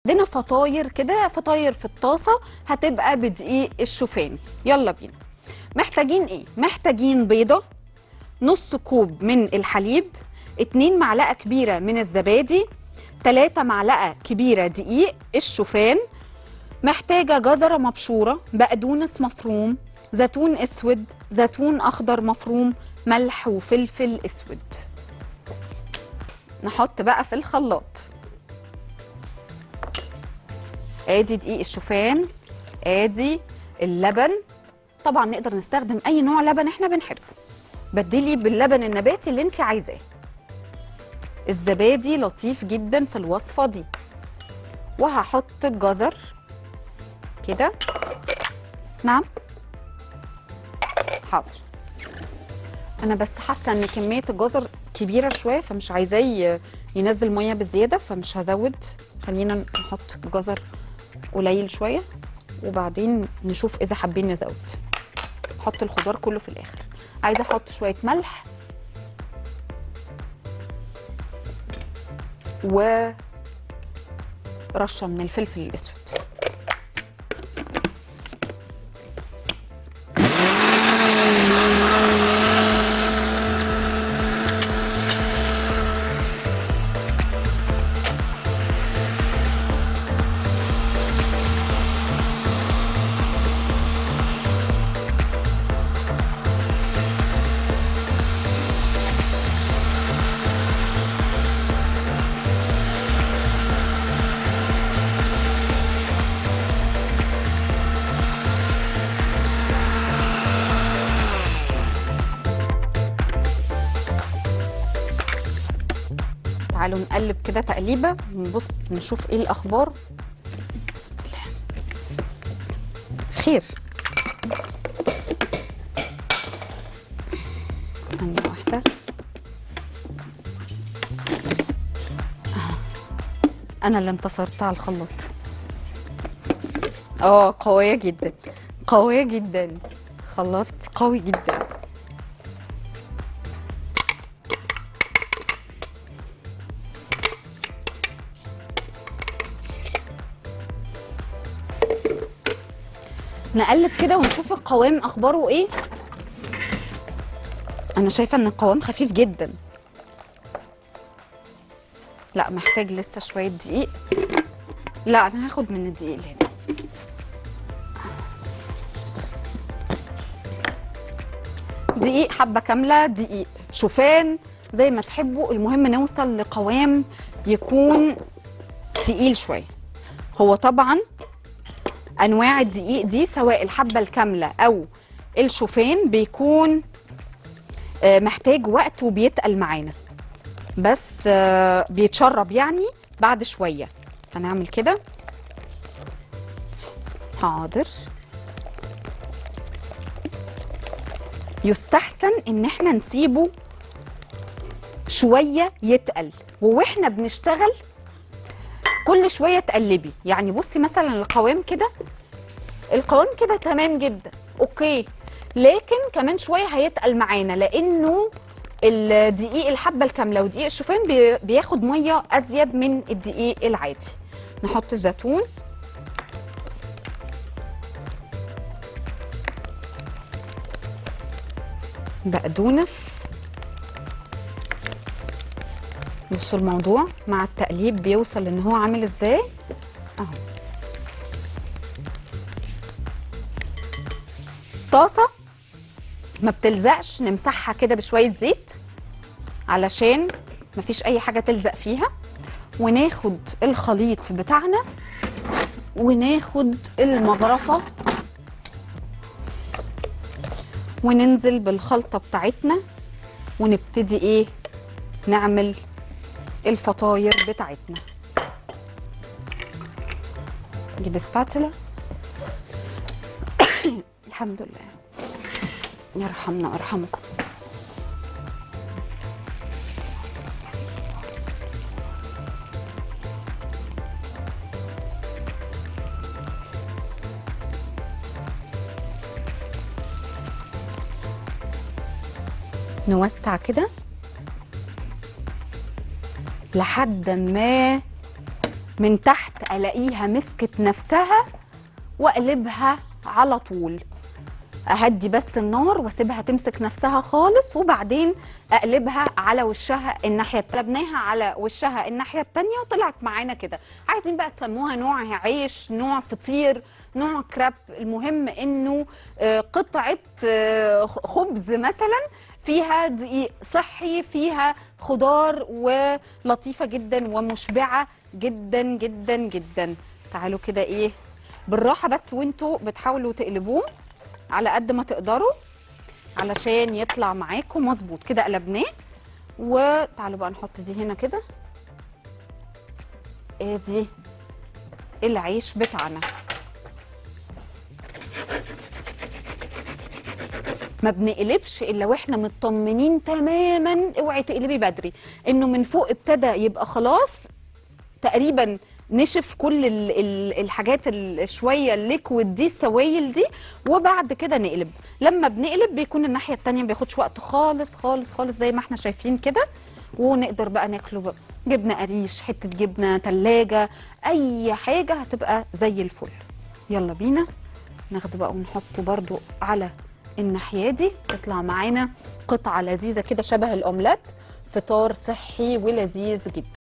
عندنا فطاير كده فطاير في الطاسه هتبقى بدقيق الشوفان يلا بينا محتاجين ايه محتاجين بيضه نص كوب من الحليب اتنين معلقه كبيره من الزبادي تلاتة معلقه كبيره دقيق الشوفان محتاجه جزره مبشوره بقدونس مفروم زيتون اسود زيتون اخضر مفروم ملح وفلفل اسود نحط بقى في الخلاط ادي دقيق الشوفان ادي اللبن طبعا نقدر نستخدم اي نوع لبن احنا بنحبه بدلي باللبن النباتي اللي انت عايزاه الزبادي لطيف جدا في الوصفه دي وهحط الجزر كده نعم حاضر انا بس حاسه ان كميه الجزر كبيره شويه فمش عايزاه ي- ينزل ميه بزياده فمش هزود خلينا نحط جزر قليل شويه وبعدين نشوف اذا حابين نزود نحط الخضار كله في الاخر عايزه احط شويه ملح و رشه من الفلفل الاسود تعالوا نقلب كده تقليبه ونبص نشوف ايه الاخبار بسم الله خير ثانية واحدة آه. أنا اللي انتصرت على الخلاط اه قوية جدا قوية جدا خلاط قوي جدا نقلب كده ونشوف القوام اخباره ايه انا شايفه ان القوام خفيف جدا لا محتاج لسه شويه دقيق لا انا هاخد من الدقيق اللي هنا دقيق حبه كامله دقيق شوفان زي ما تحبوا المهم نوصل لقوام يكون تقيل شويه هو طبعا انواع الدقيق دي سواء الحبه الكامله او الشوفان بيكون آه، محتاج وقت وبيتقل معانا بس آه، بيتشرب يعني بعد شويه هنعمل كده حاضر يستحسن ان احنا نسيبه شويه يتقل واحنا بنشتغل كل شويه تقلبي يعني بصي مثلا القوام كده القوام كده تمام جدا اوكي لكن كمان شويه هيتقل معانا لانه الدقيق الحبه الكامله ودقيق الشوفان بي- بياخد ميه ازيد من الدقيق العادي نحط زيتون بقدونس بصوا الموضوع مع التقليب بيوصل ان هو عامل ازاي اهو طاسه ما بتلزقش نمسحها كده بشويه زيت علشان مفيش اي حاجه تلزق فيها وناخد الخليط بتاعنا وناخد المغرفه وننزل بالخلطه بتاعتنا ونبتدي ايه نعمل الفطاير بتاعتنا نجيب سباتولا الحمد لله يرحمنا ويرحمكم نوسع كده لحد ما من تحت الاقيها مسكت نفسها واقلبها على طول اهدي بس النار واسيبها تمسك نفسها خالص وبعدين اقلبها على وشها الناحيه الت- قلبناها على وشها الناحيه التانية وطلعت معانا كده عايزين بقى تسموها نوع عيش نوع فطير نوع كراب المهم انه آه، قطعه آه، خبز مثلا فيها دقيق صحي فيها خضار ولطيفه جدا ومشبعه جدا جدا جدا تعالوا كده ايه بالراحه بس وانتوا بتحاولوا تقلبوه على قد ما تقدروا علشان يطلع معاكم مظبوط كده قلبناه وتعالوا بقى نحط دي هنا كده ادي العيش بتاعنا ما بنقلبش الا واحنا مطمنين تماما اوعي تقلبي بدري انه من فوق ابتدى يبقى خلاص تقريبا نشف كل ال ال الحاجات ال- شويه الليكويد دي السوائل دي وبعد كده نقلب لما بنقلب بيكون الناحيه التانية ما بياخدش وقت خالص خالص خالص زي ما احنا شايفين كده ونقدر بقى ناكله بقى جبنه قريش حته جبنه تلاجة اي حاجه هتبقى زي الفل يلا بينا ناخده بقى ونحطه برضو على الناحيه دي يطلع معانا قطعه لذيذه كده شبه الاومليت فطار صحي ولذيذ جدا